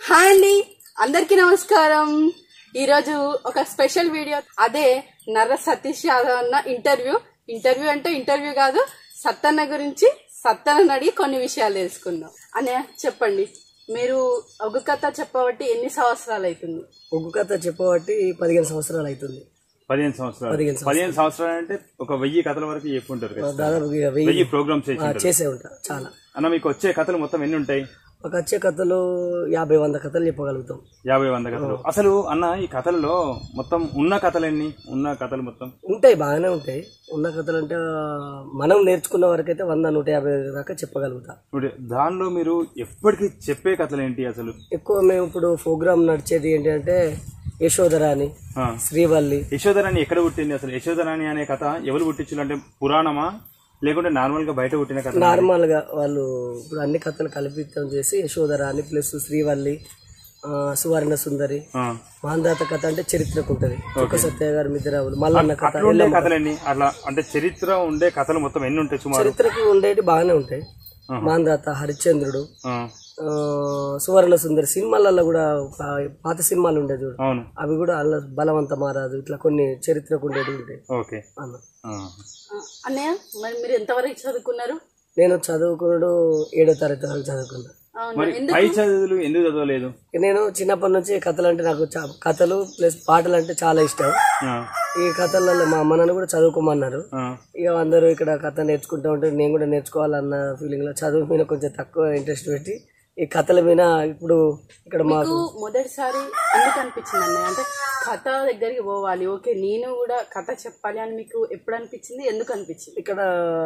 Hi అండి అందరికీ నమస్కారం ఈరోజు ఒక స్పెషల్ వీడియో అదే నర్ర సతీష్ యాదవ్ అన్న ఇంటర్వ్యూ ఇంటర్వ్యూ అంటే ఇంటర్వ్యూ కాదు సత్తన్న గురించి సత్తన్న అడిగి కొన్ని విషయాలు తెలుసుకుందాం అనే చెప్పండి మీరు ఒక కథ చెప్పబట్టి ఎన్ని సంవత్సరాలు అవుతుంది ఒగ్గు కథ చెప్పబట్టి పదిహేను సంవత్సరాలు అవుతుంది పదిహేను సంవత్సరాలు పదిహేను పదిహేను సంవత్సరాలు అంటే ఒక వెయ్యి కథల వరకు చెప్పుంటారు కదా దాదాపు ఇక వెయ్యి వెయ్యి ప్రోగ్రామ్స్ చేసి ఆ, ఉంటారు. చేసే ఉంటా చాలా అన్న మీకు వచ్చే కథలు మొత్తం ఎన్ని ఉంటాయి ఒక వచ్చే కథలు యాభై వంద కథలు చెప్పగలుగుతాం యాభై వంద కథలు అసలు అన్న ఈ కథలలో మొత్తం ఉన్న కథలు ఎన్ని ఉన్న కథలు మొత్తం ఉంటాయి బాగానే ఉంటాయి ఉన్న కథలు అంటే ఆ, మనం నేర్చుకున్న వరకు అయితే వంద నూట యాభై దాకా చెప్పగలుగుతా ఇప్పుడు దానిలో మీరు ఎప్పటికీ చెప్పే కథలు ఏంటి అసలు ఎక్కువ మేము ఇప్పుడు ప్రోగ్రామ్ నడిచేది ఏంటంటే యశోధరాని ఆ. శ్రీవల్లి యశోధరాణి ఎక్కడ పుట్టింది అసలు యశోధరాణి అనే కథ ఎవరు పుట్టించారు అంటే పురాణమా లేకుంటే నార్మల్ గా బయట పుట్టిన కథ నార్మల్ గా వాళ్ళు ఇప్పుడు అన్ని కథలు కల్పితం చేసి యశోధరాని ప్లస్ శ్రీవల్లి ఆ, సువర్ణ సుందరి మాందాత కథ అంటే చరిత్రకు ఉంటది చుక్క సత్య గారి మిద్రరావులు మల్లన్న కథ అట్లా ఉండే కథలు ఎన్ని అట్లా అంటే చరిత్ర ఉండే కథలు మొత్తం ఎన్ని ఉంటాయి సుమారు చరిత్రకు ఉండేవి బాగానే ఉంటాయి మాందాత హరిశ్చంద్రుడు ఆ, ఆ, సువర్ణ సుందరి సినిమాలలో కూడా పా- పాత సినిమాలు ఉండే చూడు అవును అవి కూడా అల్ల బలవంత మారాదు ఇట్లా కొన్ని చరిత్రకు ఉండేవి ఉంటాయి ఓకే అన్న ఆ. ఆ, అన్నయ్య మరి మీరు ఎంతవరకు చదువుకున్నారు నేను చదువుకున్నాడు ఏడో తరగతి వరకు చదువుకున్నా అవును మరి పై చదువులు ఎందుకు చదవలేదు నేను చిన్నప్పటి నుంచి కథలు అంటే నాకు చా- కథలు ప్లస్ పాటలు అంటే చాలా ఇష్టం ఆ, ఈ కథలలో మా అమ్మ నాన్న కూడా చదువుకోమన్నారు ఆ, ఇక అందరూ ఇక్కడ కథ నేర్చుకుంటూ ఉంటే నేను కూడా నేర్చుకోవాలన్న ఫీలింగ్ లో చదువు మీద కొంచెం తక్కువ ఇంట్రెస్ట్ పెట్టి ఈ కథల మీద ఇప్పుడు ఇక్కడ మాకు మీకు మొదటిసారి ఎందుకు అనిపించింది అన్నయ్య అంటే కథ దగ్గరికి పోవాలి ఓకే నేను కూడా కథ చెప్పాలి అని మీకు ఎప్పుడు అనిపించింది ఎందుకు అనిపించింది ఇక్కడ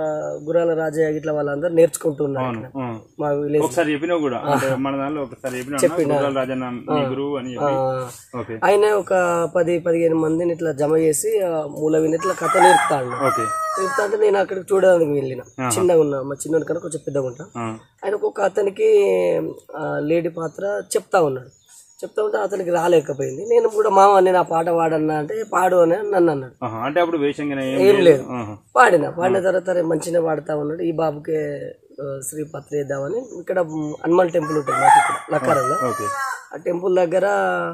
గురాల రాజయ్య ఇట్లా వాళ్ళందరూ నేర్చుకుంటున్నారు ఇక్కడ. ఆ. మా విలేజ్ ఒకసారి చెప్పినావు కూడా అంటే మన దానిలో ఒకసారి చెప్పిన గుర్రాల రాజన్న మీ గురువు అని చెప్పి ఓకే ఆయన ఒక పది పదిహేను మందిని ఇట్లా జమ చేసి ఆ మూల విని ఇట్లా కథ నేర్పుతాడు ఓకే నేర్పుతా అంటే నేను అక్కడికి చూడడానికి వెళ్ళిన చిన్నగా ఉన్నా మా చిన్నోడి కన్నా కొంచెం పెద్దగా ఉంటా ఆ, ఆయన ఒక్కొక్క అతనికి ఆ, లేడీ పాత్ర చెప్తా ఉన్నాడు చెప్తా ఉంటే అతనికి రాలేకపోయింది నేను కూడా మామ నేను ఆ పాట పాడన్నా అంటే పాడు అని నన్ను అన్నాడు ఆహా, అంటే అప్పుడు వేషంగా ఏం లేదు ఆహా, పాడిన పాడిన తర్వాత "అరే, మంచిగా పాడుతా ఉన్నాడు ఈ బాబుకే ఆ, శ్రీ పత్రి వేద్దామని ఇక్కడ మ్, హనుమాన్ టెంపుల్ ఉంటుంది మాకు ఇక్కడ లక్కారంలో ఓకే ఆ టెంపుల్ దగ్గర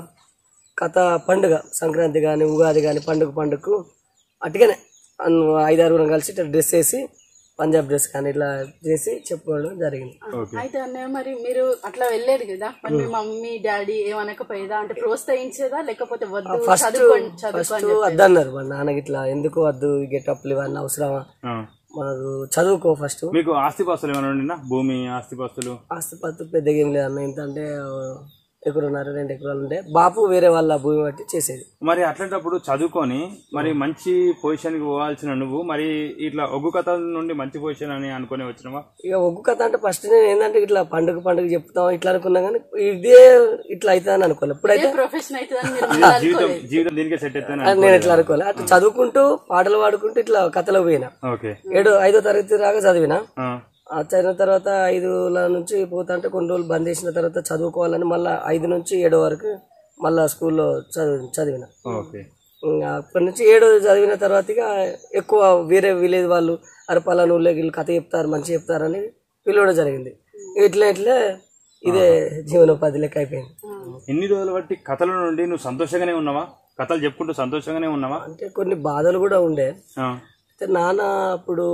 కథ పండుగ సంక్రాంతి కానీ ఉగాది కానీ పండుగ పండుగకు అటుగానే అన్- ఐదారుగురం కలిసి ఇట్లా డ్రెస్ వేసి పంజాబ్ డ్రెస్ కానీ ఇట్లా చేసి చెప్పుకోవడం జరిగింది ఓకే అయితే అన్నయ్య మరి మీరు అట్లా వెళ్ళేది కదా మరి మీ మమ్మీ డాడీ ఏమనకపోయేదా అంటే ప్రోత్సహించేదా లేకపోతే వద్దు చదువుకోండి ఫస్ట్ చదువుకోండి వద్దన్నారు మా నాన్నకి ఇట్లా ఎందుకు వద్దు గెటప్లు ఇవన్నీ అవసరమా ఆ. మనకు చదువుకో ఫస్ట్ మీకు ఆస్తిపాస్తులు ఏమైనా ఉండినా భూమి ఆస్తిపాస్తులు ఆస్తిపాస్తు పెద్దగా ఏం లేదన్న ఎంత అంటే ఎకరున్నర రెండు ఎకరాలు ఉండే బాపు వేరే వాళ్ళ భూమి బట్టి చేసేది మరి అట్లాంటప్పుడు చదువుకొని మరి మంచి పొజిషన్ కి పోవాల్సిన నువ్వు మరి ఇట్లా ఒగ్గు కథ నుండి మంచి పొజిషన్ అని అనుకుని వచ్చినావా ఇక ఒగ్గు కథ అంటే ఫస్ట్ నేను ఏంటంటే ఇట్లా పండుగ పండుగ చెప్తాం ఇట్లా అనుకున్నా కానీ ఇదే ఇట్లా అవుతుందని అనుకోలే ఇప్పుడైతే ప్రొఫెషన్ అవుతుందని మీరు ముందు జీవితం అనుకోలేదు జీవితం దీనికే సెట్ అవుతాను అది నేను ఇట్లా అనుకోలే అట్లా చదువుకుంటూ పాటలు పాడుకుంటూ ఇట్లా కథలో పోయినా ఓకే ఏడు ఐదో తరగతి రాగా చదివినా ఆ, ఆ చదివిన తర్వాత ఐదుల నుంచి పోతా అంటే కొన్ని రోజులు బంద్ చేసిన తర్వాత చదువుకోవాలని మళ్ళీ ఐదు నుంచి ఏడో వరకు మళ్ళా స్కూల్లో చదివి చదివిన ఓకే ఇంకా అప్పటి నుంచి ఏడో చదివిన తర్వాత ఇక ఎక్కువ వేరే విలేజ్ వాళ్ళు అరపాల ఊళ్ళో వీళ్ళు కథ చెప్తారు మంచి చెప్తారని పిలవడం జరిగింది ఇట్లా ఇట్లా ఇదే జీవనోపాధి లెక్క అయిపోయింది ఎన్ని రోజుల బట్టి కథల నుండి నువ్వు సంతోషంగానే ఉన్నావా కథలు చెప్పుకుంటూ సంతోషంగానే ఉన్నావా అంటే కొన్ని బాధలు కూడా ఉండే ఆ, అయితే నాన్న అప్పుడు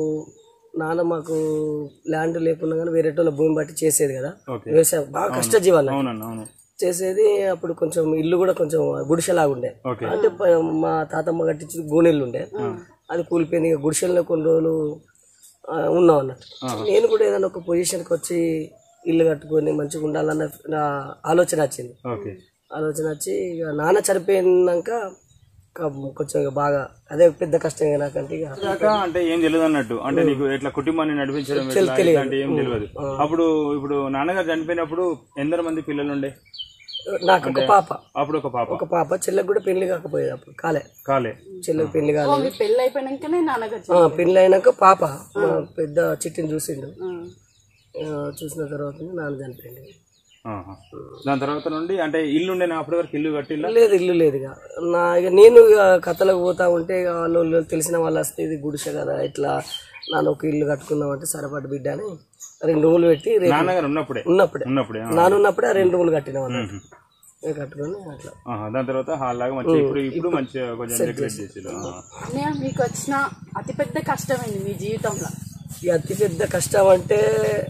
నాన్న మాకు ల్యాండ్ లేకున్నా కానీ వేరే వాళ్ళ భూమి బట్టి చేసేది కదా ఓకే వ్యవసాయం బాగా కష్టజీవాలు అవునన్నా అవును చేసేది అప్పుడు కొంచెం ఇల్లు కూడా కొంచెం గుడిసెలాగా ఉండే ఓకే అంటే ప- మా తాతమ్మ కట్టించి గోనెళ్ళు ఉండే అది కూలిపోయింది ఇక గుడిసెల్లో కొన్ని రోజులు ఆ, ఉన్నాం అన్నట్టు నేను కూడా ఏదైనా ఒక పొజిషన్కి వచ్చి ఇల్లు కట్టుకొని మంచిగా ఉండాలన్న నా ఆలోచన వచ్చింది ఓకే ఆలోచన వచ్చి ఇక నాన్న చనిపోయినాక ఇక కొంచెం ఇక బాగా అదే పెద్ద కష్టం ఇక నాకంటే ఇక దాకా అంటే ఏం తెలియదు అన్నట్టు అంటే నీకు ఎట్లా కుటుంబాన్ని నడిపించడం ఎట్లా, ఇట్లాంటి ఏం తెలియదు అప్పుడు ఇప్పుడు నాన్నగారు చనిపోయినప్పుడు ఎందరు మంది పిల్లలు ఉండే నాకు ఒక పాప అప్పుడు ఒక పాప ఒక పాప చెల్లెకి కూడా పెళ్లి కాకపోయేది అప్పుడు కాలే కాలే చెల్లెకి పెళ్లి కాలే మీ పెళ్ళి అయిపోయినాకనే నాన్నగారు ఆ, పెళ్లి అయినాక పాప మా పెద్ద చిట్టిని చూసిండు ఉమ్. ఆ, చూసిన తర్వాత నాన్న చనిపోయింది ఆహా. దాని తర్వాత నుండి అంటే ఇల్లు ఉండే అప్పటి వరకు ఇల్లు కట్టిల్లా లేదు ఇల్లు లేదు ఇక నా ఇక నేను ఇక కథలకు పోతా ఉంటే ఇక వాళ్ళు వాళ్ళు తెలిసిన వాళ్ళు వస్తే ఇది గుడిసె కదా ఇట్లా నాన్న ఒక ఇల్లు కట్టుకుందాం అంటే సరపడి బిడ్డ అని రెండు రూములు పెట్టి రేపు నాన్నగారు ఉన్నప్పుడే ఉన్నప్పుడే ఉన్నప్పుడే ఆ. నానున్నప్పుడే ఆ రెండు రూములు కట్టిన వాళ్ళు మ్మ్. ఇక కట్టుకొని అట్లా ఆహా, దాని తర్వాత హాల్ లాగా మంచి ఇప్పుడు ఇప్పుడు మంచిగా కొంచెం డెకరేట్ చేసారు అన్నయ్య మీకు వచ్చిన అతిపెద్ద కష్టమైంది మీ జీవితంలో ఈ అతి పెద్ద కష్టం అంటే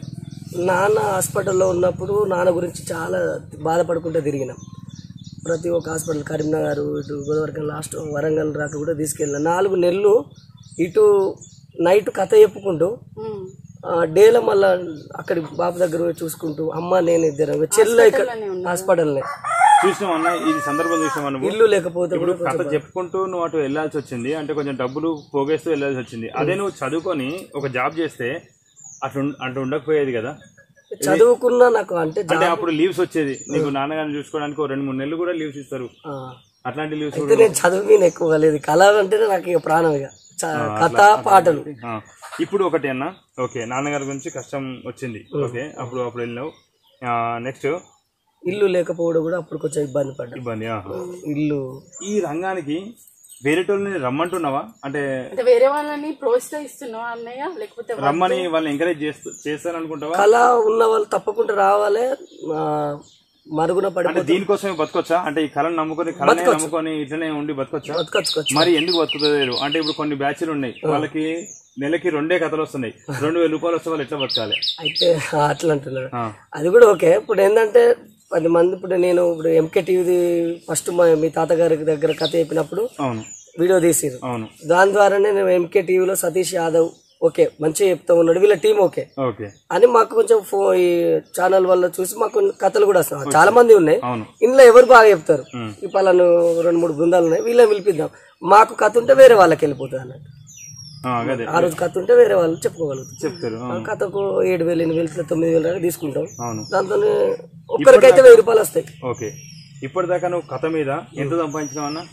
నాన్న హాస్పిటల్లో ఉన్నప్పుడు నాన్న గురించి చాలా బాధపడుకుంటూ తిరిగినాం ప్రతి ఒక్క హాస్పిటల్ కరీంనగర్ ఇటు గోదావరి లాస్ట్ వరంగల్ రాక కూడా తీసుకెళ్ళిన నాలుగు నెలలు ఇటు నైట్ కథ చెప్పుకుంటూ ఉమ్. ఆ, డేలో మళ్ళా అక్కడి బాబు దగ్గర పోయి చూసుకుంటూ అమ్మ నేను ఇద్దరు చెల్లె ఇక్కడ హాస్పిటల్నే చూసినాం అన్న ఇది సందర్భం చూసినాం నువ్వు ఇల్లు లేకపోతే ఇప్పుడు కథ చెప్పుకుంటూ నువ్వు అటు వెళ్ళాల్సి వచ్చింది అంటే కొంచెం డబ్బులు పోగేస్తూ వెళ్ళాల్సి వచ్చింది అదే నువ్వు చదువుకొని ఒక జాబ్ చేస్తే అటు ఉం- అటు ఉండకపోయేది కదా చదువుకున్నా నాకు అంటే జా- అంటే అప్పుడు లీవ్స్ వచ్చేది నీకు నాన్నగారిని చూసుకోవడానికి ఒక రెండు మూడు నెలలు కూడా లీవ్స్ ఇస్తారు ఆ. అట్లాంటి లీవ్స్ అయితే నేను చదువు మీద ఎక్కువ లేదు కళ అంటేనే నాకు ఇక ప్రాణం ఇక చ- కథ పాటలు ఇప్పుడు ఒకటి అన్న ఓకే నాన్నగారి గురించి కష్టం వచ్చింది ఓకే అప్పుడు అప్పుడు వెళ్ళినావు నెక్స్ట్ ఇల్లు లేకపోవడం కూడా అప్పుడు కొంచెం ఇబ్బంది పడ్డా ఇబ్బంది ఆహా. ఇల్లు ఈ రంగానికి వేరేటోళ్ళని రమ్మంటున్నావా అంటే అంటే వేరే వాళ్ళని ప్రోత్సహిస్తున్నావా అన్నయ్య లేకపోతే వా- రమ్మని వాళ్ళని ఎంకరేజ్ చేస్తూ చేస్తారనుకుంటావా కళ ఉన్న వాళ్ళు తప్పకుండా రావాలి ఆ, మరుగున అంటే పడిపోతే దీనికోసమే బతకొచ్చా అంటే ఈ కళను నమ్ముకొని కళనే నమ్ముకొని ఇట్లనే ఉండి బతకొచ్చా బతకచ్చుకోవచ్చు మరి ఎందుకు బతుకుతలేరు అంటే ఇప్పుడు కొన్ని బ్యాచ్లు ఉన్నాయి వాళ్ళకి నెలకి రెండే కథలు వస్తున్నాయి రెండు వేల రూపాయలు వస్తే వాళ్ళు ఎట్లా బతకాలి అయితే అట్లా అంటున్నారు ఆ, అది కూడా ఓకే ఇప్పుడు ఏంటంటే పది మంది ఇప్పుడు నేను ఇప్పుడు ఎంకే టీవీ ఫస్ట్ మా మీ తాతగారి దగ్గర కథ చెప్పినప్పుడు అవును వీడియో తీసిరు అవును దాని ద్వారానే నేను ఎంకే టీవీలో సతీష్ యాదవ్ ఓకే మంచిగా చెప్తా ఉన్నాడు వీళ్ళ టీం ఓకే ఓకే అని మాకు కొంచెం ఫో ఈ ఛానల్ వల్ల చూసి మాకు కొన్ని కథలు కూడా వస్తాయి చాలా మంది ఉన్నాయి అవును ఇందులో ఎవరు బాగా చెప్తారు ఉమ్. ఈ పలాను రెండు మూడు బృందాలు ఉన్నాయి వీళ్ళని పిలిపిద్దాం మాకు కథ ఉంటే వేరే వాళ్ళకి వెళ్ళిపోతుంది అన్నట్టు ఆ, అదే ఆ రోజు కథ ఉంటే వేరే వాళ్ళు చెప్పుకోగలుగుతారు చెప్తారు ఆ అవును కథకు ఏడు వేలు ఎనిమిది వేలు ఇట్లా తొమ్మిది వేలు దాకా తీసుకుంటాం అవును దాంతో ఒక్కరికైతే వెయ్యి రూపాయలు వస్తాయి ఓకే ఇప్పటిదాకా నువ్వు కథ మీద ఎంత సంపాదించినావు అన్న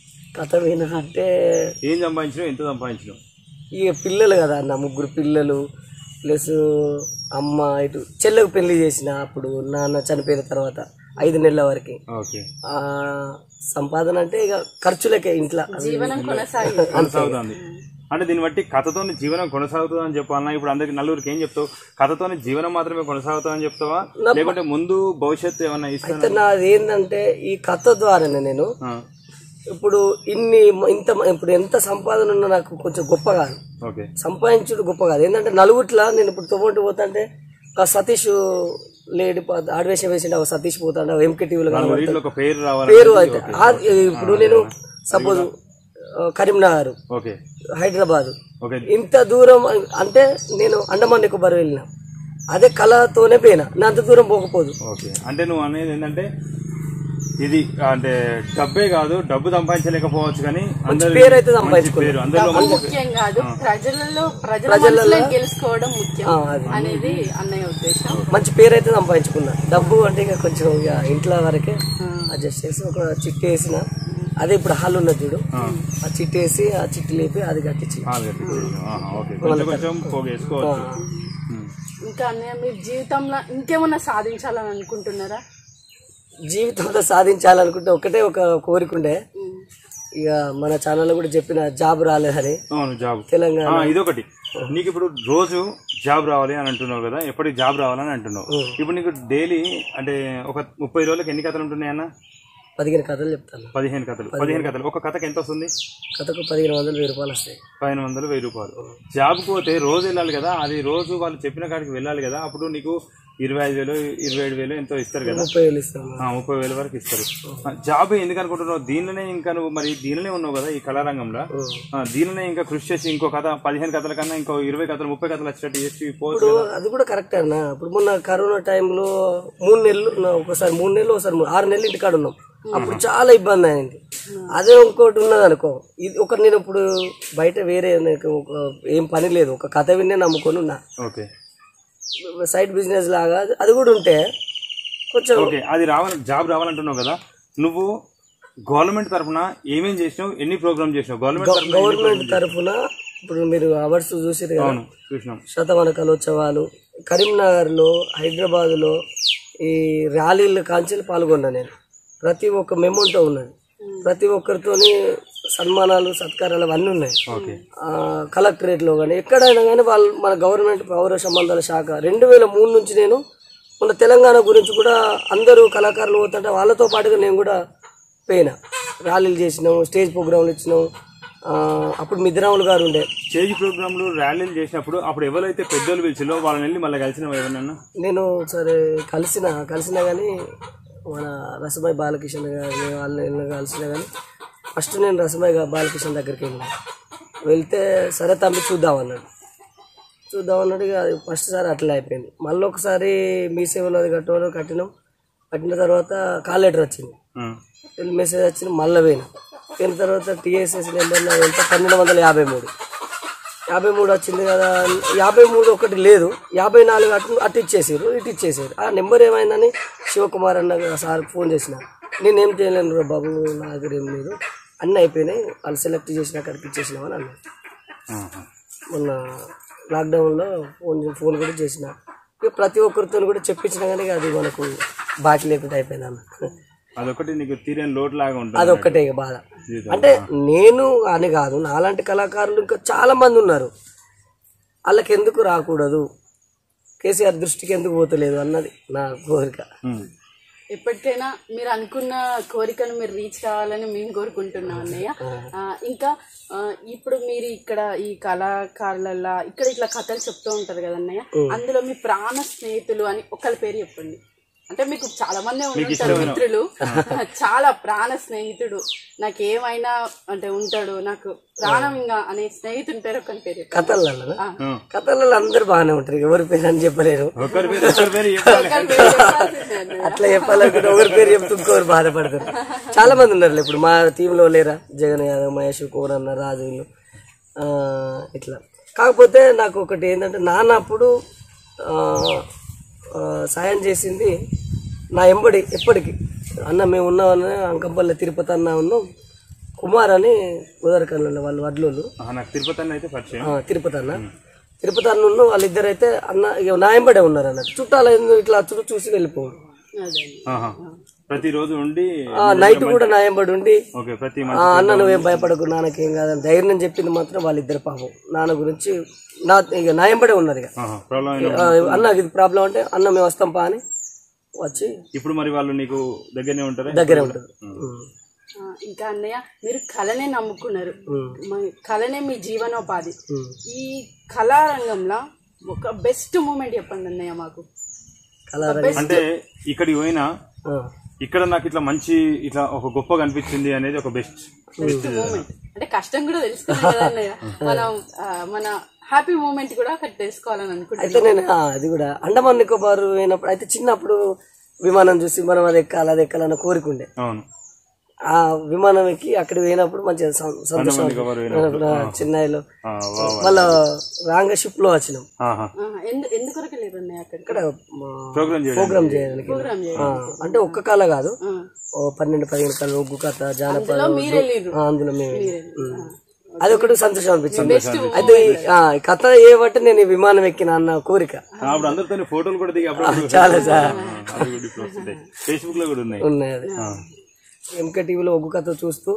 కథ విన అంటే ఏం సంపాదించినావు ఎంత సంపాదించినావు ఇక పిల్లలు కదా అన్న ముగ్గురు పిల్లలు ప్లస్ అమ్మ ఇటు చెల్లెకు పెళ్లి చేసిన అప్పుడు నాన్న చనిపోయిన తర్వాత ఐదు నెలల వరకు ఓకే ఆ సంపాదన అంటే ఇక ఖర్చులకే ఇంట్లో జీవనం కొనసాగి కొనసాగుతుంది అంటే దీన్ని బట్టి కథతోని జీవనం కొనసాగుతుంది అని చెప్పాలన్నా ఇప్పుడు అందరికి నలుగురికి ఏం చెప్తావు కథతోని జీవనం మాత్రమే కొనసాగుతుంది అని చెప్తావా లేకుంటే ముందు భవిష్యత్తు ఏమన్నా ఇస్తాను అయితే నాది ఏంటంటే ఈ కథ ద్వారానే నేను ఇప్పుడు ఇన్ని ఇంత ఇప్పుడు ఎంత సంపాదన ఉన్నా నాకు కొంచెం గొప్ప కాదు ఓకే సంపాదించుడు గొప్ప కాదు ఏంటంటే నలుగుట్లా నేను ఇప్పుడు తోటి పోతుంటే ఆ సతీష్ లేడి ఆడవేషం వేసిండు ఒక సతీష్ పోతాడు ఎంకే టీవీలో వీటిలో ఒక పేరు రావాలి పేరు అయితే ఆ- ఇప్పుడు నేను suppose Karimnagar okay Hyderabad okay ఇంత దూరం అంటే నేను అండమాన్ నికోబార్ వెళ్ళిన అదే కళతోనే పోయినా నా అంత దూరం పోకపోదు ఓకే అంటే నువ్వు అనేది ఏంటంటే ఇది అంటే డబ్బే కాదు డబ్బు సంపాదించలేకపోవచ్చు కానీ అందరి పేరు అయితే మంచి సంపాదించుకున్నా పేరు అందరిలో మంచి ముఖ్యం కాదు ప్రజలలో ప్రజల మనసులో గెలుచుకోవడం ముఖ్యం ఆ, అది అనేది అన్నయ్య ఉద్దేశం మంచి పేరు అయితే సంపాదించుకున్నా డబ్బు అంటే ఇక కొంచెం ఇక ఇంట్లో వరకే అడ్జస్ట్ చేసి ఒక చిట్టి వేసిన అదే ఇప్పుడు హాల్ ఉన్నది చూడు ఆ చిట్టి వేసి ఆ చిట్టి లేపి అది కట్టించి హాల్ కట్టించేసావు. ఆహా, ఓకే కొంచెం కొంచెం పోగేసుకోవచ్చు ఉమ్. ఇంకా అన్నయ్య మీ జీవితంలో ఇంకేమన్నా సాధించాలని అనుకుంటున్నారా జీవితంలో సాధించాలనుకుంటే ఒకటే ఒక కోరిక ఉండే ఇక మన ఛానల్లో కూడా చెప్పిన జాబ్ రాలేదని అవును జాబ్ తెలంగాణ ఆ, ఇదొకటి నీకు ఇప్పుడు రోజు జాబ్ రావాలి అని అంటున్నావు కదా ఎప్పటికి జాబ్ రావాలని అంటున్నావు ఇప్పుడు నీకు డైలీ అంటే ఒక ముప్పై రోజులకు ఎన్ని కథలు ఉంటున్నాయి అన్న పదిహేను కథలు చెప్తాను పదిహేను కథలు పదిహేను కథలు ఒక కథకి ఎంత వస్తుంది కథకు పదిహేను వందలు వెయ్యి రూపాయలు వస్తాయి పదిహేను వందలు వెయ్యి రూపాయలు జాబ్ పోతే రోజు వెళ్ళాలి కదా అది రోజు వాళ్ళు చెప్పిన కాడికి వెళ్ళాలి కదా అప్పుడు నీకు ఇరవై ఐదు వేలు ఇరవై ఏడు వేలు ఎంతో ఇస్తారు కదా ముప్పై వేలు ఇస్తాము ఆ, ముప్పై వేల వరకు ఇస్తారు ఆ, జాబ్ ఎందుకు అనుకుంటున్నావు దీనిలోనే ఇంకా నువ్వు మరి దీనిలోనే ఉన్నావు కదా ఈ కళారంగంలో ఆ, దీనిలోనే ఇంకా కృషి చేసి ఇంకో కథ పదిహేను కథల కన్నా ఇంకో ఇరవై కథలు ముప్పై కథలు వచ్చేటట్టు చేసి పోవచ్చు ఇప్పుడు కదా. అది కూడా కరెక్ట్ అన్న ఇప్పుడు మొన్న కరోనా టైంలో మూడు నెలలు నా- ఒకసారి మూడు నెలలు ఒకసారి మూడు- ఆరు నెలలు ఇంటికాడ ఉన్నాం అప్పుడు చాలా ఇబ్బంది అయింది అదే ఇంకోటి ఉన్నది అనుకో ఇది ఒక నేను ఇప్పుడు బయట వేరే నాకు ఒక ఏం పని లేదు ఒక కథ విన్నే నమ్ముకొని ఉన్నా ఓకే సైడ్ బిజినెస్ లాగా అది కూడా ఉంటే కొంచెం ఓకే అది రావాలి జాబ్ రావాలంటున్నావు కదా నువ్వు గవర్నమెంట్ తరఫున ఏమేం చేసినావు ఎన్ని ప్రోగ్రామ్ చేసినావు గవర్నమెంట్ తరఫున గవర్నమెంట్ తరఫున ఇప్పుడు మీరు అవార్డ్స్ చూసారు కదా అవును చూసినాం శతమాన కలోత్సవాలు కరీంనగర్లో హైదరాబాద్లో ఈ ర్యాలీల కాంచెలు పాల్గొన్నా నేను ప్రతి ఒక్క మెమోంటో ఉన్నది ప్రతి ఒక్కరితోని సన్మానాలు సత్కారాలు అవన్నీ ఉన్నాయి ఓకే ఆ, కలెక్టరేట్లో కానీ ఎక్కడైనా కానీ వాళ్ళు మన గవర్నమెంట్ పౌర సంబంధాల శాఖ రెండు వేల మూడు నుంచి నేను మన తెలంగాణ గురించి కూడా అందరూ కళాకారులు పోతుంటే వాళ్ళతో పాటుగా నేను కూడా పోయినా ర్యాలీలు చేసినాం స్టేజ్ ప్రోగ్రాంలు ఇచ్చినాం ఆ, అప్పుడు మిద్రాములు గారు ఉండే స్టేజ్ ప్రోగ్రాంలు ర్యాలీలు చేసినప్పుడు అప్పుడు ఎవరైతే పెద్దోళ్ళు పిలిచిలో వాళ్ళని వెళ్ళి మళ్ళీ కలిసిన ఎవరన్నా నేను సరే కలిసిన కలిసిన కానీ మన రసమై బాలకిషన్ గారిని వాళ్ళని వీళ్ళని కలిసిన కానీ ఫస్ట్ నేను రసమై గా- బాలకిషన్ దగ్గరికి వెళ్ళిన వెళ్తే సరే తమ్మి చూద్దాం అన్నాడు చూద్దాం అన్నాడు ఇక అది ఫస్ట్ సారి అట్లా అయిపోయింది మళ్ళీ ఒకసారి మీ సేవలో అది కట్టడం కట్టినాం కట్టిన తర్వాత కాల్ లెటర్ వచ్చింది వెళ్ళి మెసేజ్ వచ్చింది మళ్ళీ పోయినా పోయిన తర్వాత టీఎస్ఎస్ నెంబర్ నా ఎంత పన్నెండు వందల యాభై మూడు యాభై మూడు వచ్చింది కదా యాభై మూడు ఒకటి లేదు యాభై నాలుగు అటు అటు ఇచ్చేసారు ఇటు ఇచ్చేసారు ఆ నెంబర్ ఏమైందని శివకుమార్ అన్న సార్ ఫోన్ చేసిన నేనేం చేయలేను రా బాబు నా దగ్గర ఏం లేదు అన్నీ అయిపోయినాయి వాళ్ళు సెలెక్ట్ చేసిన అక్కడికి ఇచ్చేసినామని అన్నారు మొన్న లాక్డౌన్లో ఫోన్ ఫోన్ కూడా చేసిన ఇక ప్రతి ఒక్కరితో కూడా చెప్పించిన కానీ అది మనకు బాకీ లేకుండా అయిపోయింది అన్న అదొకటి నీకు తీరని లోటు లాగా ఉంటుంది అదొక్కటే ఇక బాధ అంటే నేను అని కాదు నాలాంటి కళాకారులు ఇంకా చాలా మంది ఉన్నారు వాళ్ళకి ఎందుకు రాకూడదు కేసీఆర్ దృష్టికి ఎందుకు పోతలేదు అన్నది నా కోరిక ఉమ్. ఎప్పటికైనా మీరు అనుకున్న కోరికను మీరు రీచ్ కావాలని మేము కోరుకుంటున్నాం అన్నయ్య ఆ, ఇంకా ఆ, ఇప్పుడు మీరు ఇక్కడ ఈ కళాకారులల్లా ఇక్కడ ఇట్లా కథలు చెప్తూ ఉంటారు కదా అన్నయ్య అందులో మీ ప్రాణ స్నేహితులు అని ఒకళ్ళ పేరు చెప్పండి అంటే మీకు చాలా మంది ఉంటారు మిత్రులు చాలా ప్రాణ స్నేహితుడు నాకు ఏమైనా అంటే ఉంటాడు నాకు ప్రాణం ఇంకా అనే స్నేహితుని పేరు ఒకరి పేరు చెప్పండి. కథలలో ఆ. కథలలో అందరు బాగానే ఉంటారు ఎవరి పేరు అని చెప్పలేరు ఒకరి పేరు ఒకరి పేరు చెప్పాలి ఒకరి పేరు చెప్పాల్సిందే అన్నయ్య. అట్లా చెప్పాలనుకుంటే ఒకరి పేరు చెప్తూ ఇంకొకరు బాధపడతారు చాలా మంది ఉన్నారు ఇప్పుడు మా టీంలో లేరా జగన్ యాదవ్ మహేష్ కుమార్ అన్న రాజు వీళ్ళు. ఆ, ఇట్లా కాకపోతే నాకు ఒకటి ఏంటంటే నాన్న అప్పుడు ఆ, ఆ, సాయం చేసింది నా ఎంబడి ఎప్పటికి అన్న మేము ఉన్నామని అంకంపల్లి తిరుపతి అన్న ఉన్నాం కుమార్ అని ఉదరకర్ణంలో వాళ్ళు వడ్లోళ్ళు ఆహా, నాకు తిరుపతి అన్న అయితే పరిచయం ఆ, తిరుపతి అన్న తిరుపతి అన్న ఉన్న వాళ్ళిద్దరైతే అన్న ఇక నా ఎంబడే ఉన్నారు అన్నట్టు చుట్టాలు ఎందుకు ఇట్లా అచ్చుడు చూసి వెళ్ళిపోవడం అదే ఆహా. ప్రతిరోజు ఉండి ఆ, నైట్ కూడా నా ఎంబడి ఉండి ఓకే ప్రతి ఆ, అన్న నువ్వేం భయపడకు నాన్నకేం కాదని ధైర్యం చెప్పింది మాత్రం వాళ్ళిద్దరు పాపం నాన్న గురించి నా ఇక నా ఎంబడే ఉన్నారు ఇక ప్రాబ్లం అయిన ఆ, అన్న ఇది ప్రాబ్లం అంటే అన్న మేము వస్తాం పా అని వచ్చి ఇప్పుడు మరి వాళ్ళు నీకు దగ్గరనే ఉంటారా దగ్గరే ఉంటుంది ఉమ్. ఆ, ఇంకా అన్నయ్య మీరు కళనే నమ్ముకున్నారు ఉమ్. మ- కళనే మీ జీవనోపాధి ఉమ్. ఈ కళారంగంలో ఒక బెస్ట్ మూమెంట్ చెప్పండి అన్నయ్య మాకు కళారంగం అంటే ఇక్కడికి పోయినా ఆ, ఇక్కడ నాకు ఇట్లా మంచి ఇట్లా ఒక గొప్ప కనిపించింది అనేది ఒక బెస్ట్ బెస్ట్ మూమెంట్ అంటే కష్టం కూడా తెలుస్తుంది కదా అన్నయ్య మనం ఆ, మన హ్యాపీ మూమెంట్ కూడా అక్కడ తెలుసుకోవాలని అనుకుంటున్నాం అయితే నేను ఆ, అది కూడా అండమాన్ నికోబార్ పోయినప్పుడు అయితే చిన్నప్పుడు విమానం చూసి మనం అది ఎక్కాలి అది ఎక్కాలన్న కోరిక ఉండే అవును ఆ విమానం ఎక్కి అక్కడికి పోయినప్పుడు మంచిగా సం- సంతోషం నికోబార్ పోయినప్పుడు. చెన్నైలో ఆ, వా, వా. మళ్ళా రాంగ షిప్ లో వచ్చినాం ఆహా. ఆ, ఎందు ఎందుకొరకు లేదు అన్నయ్య అక్కడ ఇక్కడ ప్రోగ్రామ్ చేయాలి ప్రోగ్రామ్ చేయడానికి ప్రోగ్రామ్ చేయాలి ఆ, అంటే ఒక్క కళ కాదు ఆ, ఓ పన్నెండు పదిహేను కళ ఒగ్గు కథ జానపద అందులో మీరు వెళ్ళిర్రు ఆ, అందులో మేము ఉమ్. అది ఒకటి సంతోషం అనిపించింది అయితే ఈ- ఆ, ఈ కథ ఏ బట్టి నేను ఈ విమానం ఎక్కిన అన్న కోరిక అప్పుడు అందరితో ఫోటోలు కూడా దిగి అప్పుడు చాలా సార్ ఫేస్బుక్ లో కూడా ఉన్నాయి ఉన్నాయి అది ఆ. ఎంకే టీవీలో ఒగ్గు కథ చూస్తూ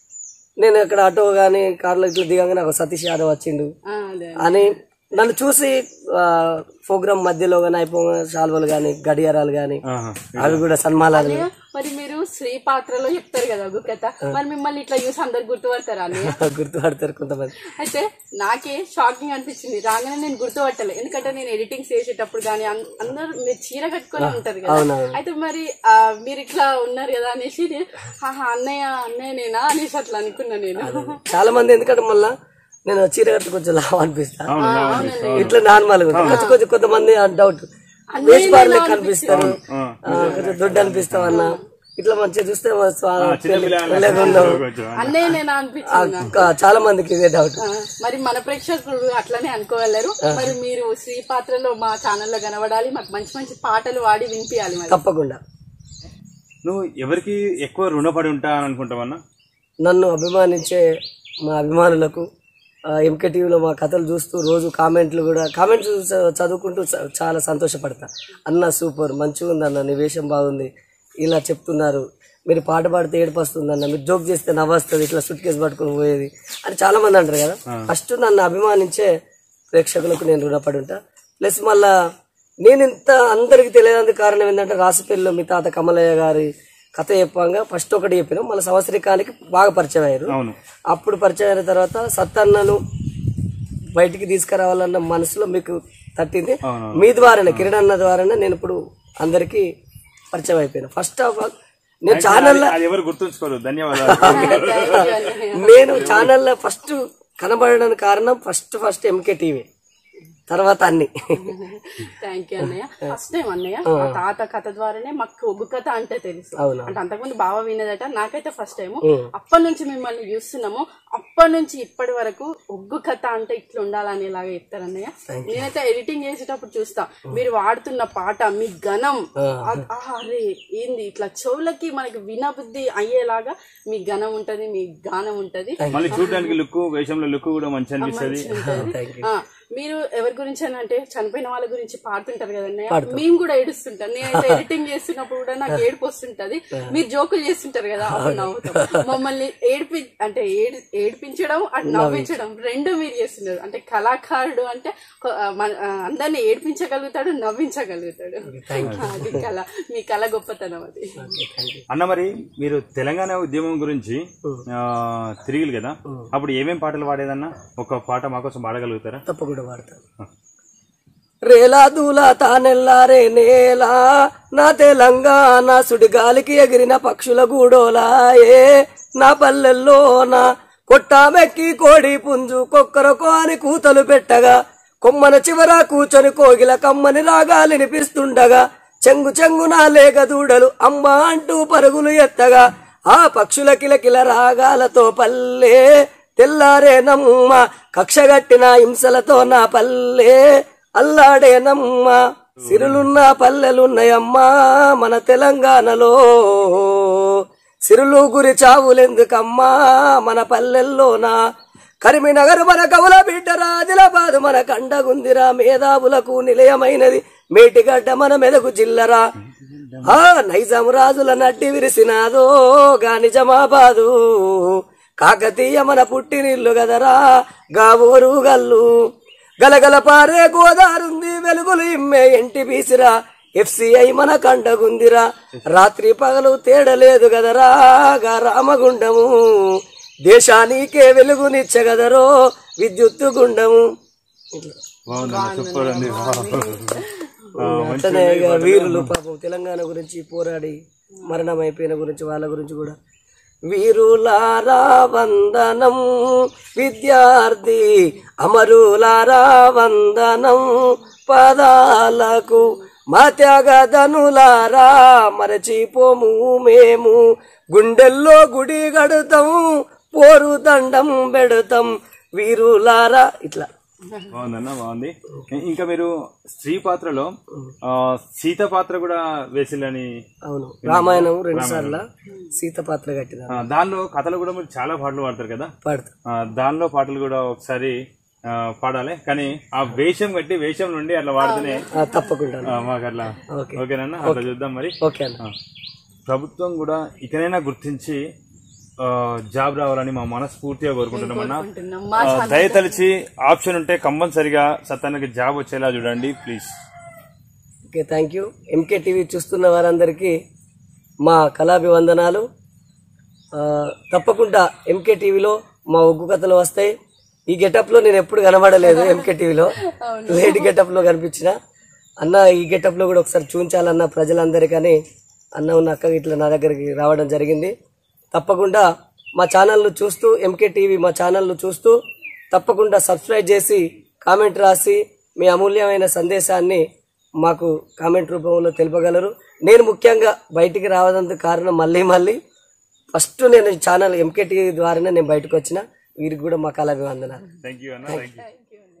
నేను ఇక్కడ ఆటో కానీ కార్లో ఇట్లా దిగంగా నాకు సతీష్ యాదవ్ వచ్చిండు ఆ, అదే అని నన్ను చూసి ప్రోగ్రామ్ మధ్యలో కానీ అయిపోగా శాల్వలు కానీ గడియారాలు కానీ ఆహా. అవి కూడా సన్మానాలు మరి మీరు శ్రీ పాత్రలో చెప్తారు కదా ఒక కథ మరి మిమ్మల్ని ఇట్లా చూసి అందరు గుర్తుపడతారా అన్నయ్య గుర్తుపడతారు కొంతమంది అయితే నాకే షాకింగ్ అనిపించింది రాగానే నేను గుర్తుపట్టలే ఎందుకంటే నేను ఎడిటింగ్ చేసేటప్పుడు కానీ అం- అందరూ మీరు చీర కట్టుకొని ఉంటారు కదా అవునవును. అయితే మరి ఆ, మీరు ఇట్లా ఉన్నారు కదా అనేసి నేను, ఆహా అన్నయ్య అన్నయ్య నేనా అనేసి అట్లా అనుకున్నా నేను చాలా మంది ఎందుకంటే మళ్ళా నేను చీర కట్టు కొంచెం లాభం అనిపిస్తా అవును, అవును. ఇట్లా నార్మల్ కొంచెం కొంచెం కొంతమంది డౌట్ వేసిపారు లెక్క అనిపిస్తారు ఆ. ఆ, కొంచెం దొడ్డు అనిపిస్తాం అన్న ఇట్లా మంచిగా చూస్తే మా స్వా- చిన్నపిల్లలు పెళ్ళి ఉండవు. కొంచెం. అన్నయ్య నేనా అనిపించింది నాకు. ఆ, చాలా మందికి ఇదే డౌట్ ఆ, మరి మన ప్రేక్షకులు అట్లనే అనుకోగలరు మరి మీరు శ్రీ పాత్రలో మా ఛానల్లో కనబడాలి మాకు మంచి మంచి పాటలు వాడి వినిపించాలి మరి తప్పకుండా నువ్వు ఎవరికి ఎక్కువ రుణపడి ఉంటా అని అనుకుంటావన్నా నన్ను అభిమానించే మా అభిమానులకు ఎంకే టీవీలో మా కథలు చూస్తూ రోజు కామెంట్లు కూడా కామెంట్స్ చ- చదువుకుంటూ చ- చాలా సంతోషపడతా అన్న సూపర్ మంచిగా ఉంది అన్న నీ వేషం బాగుంది ఇలా చెప్తున్నారు మీరు పాట పాడితే ఏడుపు వస్తుందన్న మీరు జోక్ చేస్తే నవ్వొస్తుంది ఇట్లా సుట్ కేసు పట్టుకుని పోయేది అని చాలా మంది అంటారు కదా ఫస్ట్ నన్ను అభిమానించే ప్రేక్షకులకు నేను రుణపడి ఉంటా ప్లస్ మళ్ళా నేను ఇంత అందరికి తెలియడానికి కారణం ఏంటంటే రాసిపల్లిలో మీ తాత కమలయ్య గారి కథ చెప్పంగా ఫస్ట్ ఒకటి చెప్పినాం మళ్ళీ సంవత్సరికానికి బాగా పరిచయం అయ్యారు అవును అప్పుడు పరిచయం అయిన తర్వాత సత్తన్నను బయటికి తీసుకురావాలన్న మనసులో మీకు తట్టింది అవును. మీ ద్వారానే కిరణ్ అన్న ద్వారానే నేను ఇప్పుడు అందరికి పరిచయం అయిపోయాను ఫస్ట్ ఆఫ్ ఆల్ నేను ఛానల్ అది ఎవరు గుర్తుంచుకోరు ధన్యవాదాలు నేను ఛానల్లో ఫస్ట్ కనబడడానికి కారణం ఫస్ట్ ఫస్ట్ ఎంకే టీవీ తర్వాత అన్ని థ్యాంక్ యూ అన్నయ్య ఫస్ట్ టైం అన్నయ్య మా తాత కథ ద్వారానే మాకు ఒగ్గు కథ అంటే తెలుసు అవునా. అంటే అంతకుముందు బావ వినేదట నాకైతే ఫస్ట్ టైం అప్పటి నుంచి మిమ్మల్ని చూస్తున్నాము అప్పటి నుంచి ఇప్పటి వరకు ఒగ్గు కథ అంటే ఇట్లా ఉండాలనేలాగా చెప్తారు అన్నయ్య నేనైతే ఎడిటింగ్ చేసేటప్పుడు చూస్తా మీరు వాడుతున్న పాట మీ గణం అ- ఆ, అరే ఏంది ఇట్లా చెవులకి మనకి వినబుద్ధి అయ్యేలాగా మీ గణం ఉంటది మీ గానం ఉంటది మళ్ళీ చూడడానికి లుక్ వేషంలో లుక్ కూడా మంచి అనిపిస్తుంది ఉంటది. ఆ, మీరు ఎవరి గురించి అని అంటే చనిపోయిన వాళ్ళ గురించి పాడుతుంటారు కదండి మేము కూడా ఏడుస్తుంటాం నేనైతే ఎడిటింగ్ చేస్తున్నప్పుడు కూడా నాకు ఏడుపు వస్తుంటది మీరు జోకులు చేస్తుంటారు కదా అప్పుడు నవ్వుతాం మమ్మల్ని ఏడిపి అంటే ఏడి- ఏడిపించడం అటు నవ్వించడం రెండు మీరు చేస్తున్నారు అంటే కళాకారుడు అంటే కొ- ఆ, మన- ఆ, అందరిని ఏడిపించగలుగుతాడు నవ్వించగలుగుతాడు అది కళ మీ కళ గొప్పతనం అది అన్న మరి మీరు తెలంగాణ ఉద్యమం గురించి ఆ, తిరిగిలు కదా అప్పుడు ఏమేం పాటలు పాడేదన్న ఒక పాట మాకోసం పాడగలుగుతారా తప్పకుండా వాడతాను రేలా దూలా తానెల్లారే నేలా నా తెలంగాణ సుడిగాలికి ఎగిరిన పక్షుల గూడోలాయే నా పల్లెల్లో నా కొట్టామెక్కి కోడి పుంజు కొక్కరకో అని కూతలు పెట్టగా కొమ్మన చివర కూచొని కోగిల కమ్మని రాగాలినిపిస్తుండగా చెంగు చెంగున లేక దూడలు అమ్మ అంటూ పరుగులు ఎత్తగా ఆ పక్షుల కిలకిల రాగాలతో పల్లె తెల్లారే నమ్మ కక్షగట్టిన హింసలతో నా పల్లె అల్లాడే నమ్మ సిరులున్న పల్లెలున్నాయమ్మా మన తెలంగాణలో సిరులు గురి చావులెందుకమ్మా మన పల్లెల్లోనా కరిమినగర్ మన కవుల బిడ్డ రాదిలాబాద్ మన కండగుందిరా మేధావులకు నిలయమైనది మేటిగడ్డ మన మెదకు జిల్లరా ఆ నైజాం రాజుల నడ్డి విరిసినాదో గా నిజమాబాదు కాకతీయ మన పుట్టినిల్లు గదరా గా ఊరు గల్లు గలగల పారే గోదారుంది వెలుగులు ఇమ్మే ఎంటి బీసిరా ఎఫ్సిఐ మన కండగుందిరా రాత్రి పగలు తేడలేదు గదరా గా రామగుండము దేశానికే వెలుగునిచ్చగదరో విద్యుత్తు గుండము బాగుందన్న సూపర్ అండి ఆ, మంచి అట్లనే ఇక వీరులు పాపం తెలంగాణ గురించి పోరాడి మరణం అయిపోయిన గురించి వాళ్ళ గురించి కూడా వీరులారా వందనం విద్యార్థి అమరులారా వందనం పదాలకు మా త్యాగదనులారా మరచిపోము మేము గుండెల్లో గుడి గడుతాం పోరు దండం పెడతాం వీరులారా ఇట్లా బాగుందన్న బాగుంది ఇంకా మీరు స్త్రీ పాత్రలో ఆ, సీత పాత్ర కూడా వేసిల్లని అవును రామాయణం రెండు సార్లు సీత పాత్ర కట్టిన ఆ, దానిలో కథలు కూడా మీరు చాలా పాటలు పాడతారు కదా పాడుతా ఆ, దానిలో పాటలు కూడా ఒకసారి ఆ, పాడాలి కానీ ఆ వేషం కట్టి వేషం నుండి అట్లా వాడితేనే ఆ, తప్పకుండా ఆ, మాకు అట్లా ఓకే. ఓకేనన్నా అట్లా చూద్దాం మరి ఓకే అన్న ఆ, ప్రభుత్వం కూడా ఇకనైనా గుర్తించి ఆ, జాబ్ రావాలని మా మనస్ఫూర్తిగా కోరుకుంటున్నామన్నా అనుకుంటున్నాం. ఆ, దయతలిచి ఆప్షన్ ఉంటే కంపల్సరిగా సత్తానికి జాబ్ వచ్చేలా చూడండి please okay thank you MK TV చూస్తున్న వారందరికీ మా కళాభివందనాలు ఆ, తప్పకుండా ఎంకే టీవీలో మా ఒగ్గు కథలు వస్తాయి ఈ గెటప్లో నేను ఎప్పుడు కనబడలేదు ఎంకే టీవీలో లేడీ గెటప్లో కనిపించిన అన్న ఈ గెటప్లో కూడా ఒకసారి చూపించాలన్న ప్రజలందరికని అన్న ఉన్న అక్క ఇట్లా నా దగ్గరికి రావడం జరిగింది తప్పకుండా మా ఛానల్ను చూస్తూ ఎంకే టీవీ మా ఛానల్ను చూస్తూ తప్పకుండా సబ్స్క్రైబ్ చేసి కామెంట్ రాసి మీ అమూల్యమైన సందేశాన్ని మాకు కామెంట్ రూపంలో తెలుపగలరు నేను ముఖ్యంగా బయటికి రావడానికి కారణం మళ్ళీ మళ్ళీ ఫస్ట్ నేను ఈ ఛానల్ ఎంకే టీవీ ద్వారానే నేను బయటకు వచ్చిన వీరికి కూడా మా కళాభివందనాలు థ్యాంక్ యూ అన్న థ్యాంక్ యూ